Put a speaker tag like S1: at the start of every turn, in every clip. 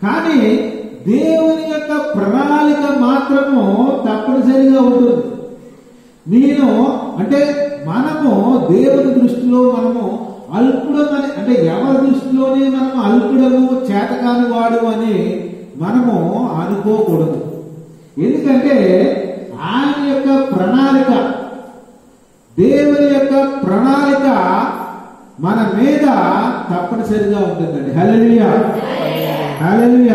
S1: కానీ దేవుని యొక్క ప్రణాళిక మాత్రము తప్పనిసరిగా ఉంటుంది నేను అంటే మనము దేవుని దృష్టిలో మనము అల్పుడమని అంటే ఎవరి దృష్టిలోనే మనము అల్పుడము చేతకాని వాడు అని మనము అనుకోకూడదు ఎందుకంటే ఆయన యొక్క ప్రణాళిక దేవుని యొక్క ప్రణాళిక మన మీద తప్పనిసరిగా ఉంటుందండి హల్లెలూయా హల్లెలూయా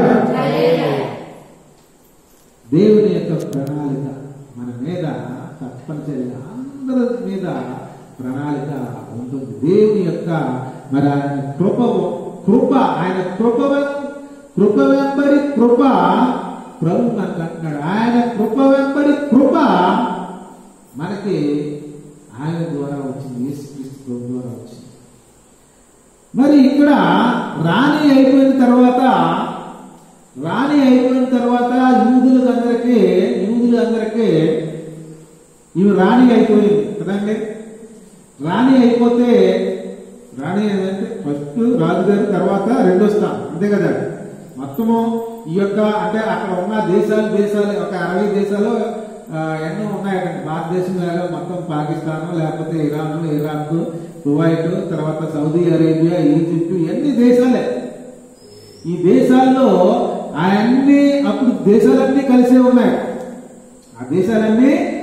S1: దేవుని యొక్క ప్రణాళిక మన మీద తప్పనిసరిగా అందరి మీద ప్రణాళిక ఉంటుంది దేవుని యొక్క మరి ఆయన కృప కృప ఆయన కృప వెం- కృప వెంబడి కృప ప్రభు మనకు అంటున్నాడు ఆయన కృప వెంబడి కృప మనకి ఆయన ద్వారా వచ్చింది యేసుక్రీస్తు ప్రభు ద్వారా వచ్చింది మరి ఇక్కడ రాణి అయిపోయిన తర్వాత రాణి అయిపోయిన తర్వాత యూదులందరికీ యూదులందరికీ ఇవి రాణి అయిపోయింది కదండి రాణి అయిపోతే రాణి ఏంటంటే ఫస్ట్ రాజుగారి తర్వాత రెండో స్థానం అంతే కదా మొత్తము ఈ యొక్క అంటే అక్కడ ఉన్న దేశాలు దేశాలు ఒక అరవై దేశాలు ఆ, ఎన్నో ఉన్నాయండి భారతదేశం లాగా మొత్తం పాకిస్తాన్ లేకపోతే ఇరాన్ ఇరాక్ కువైట్ తర్వాత సౌదీ అరేబియా ఈజిప్ట్ ఇవన్నీ దేశాలే ఈ దేశాల్లో అన్ని అప్పుడు దేశాలన్నీ కలిసే ఉన్నాయి ఆ దేశాలన్నీ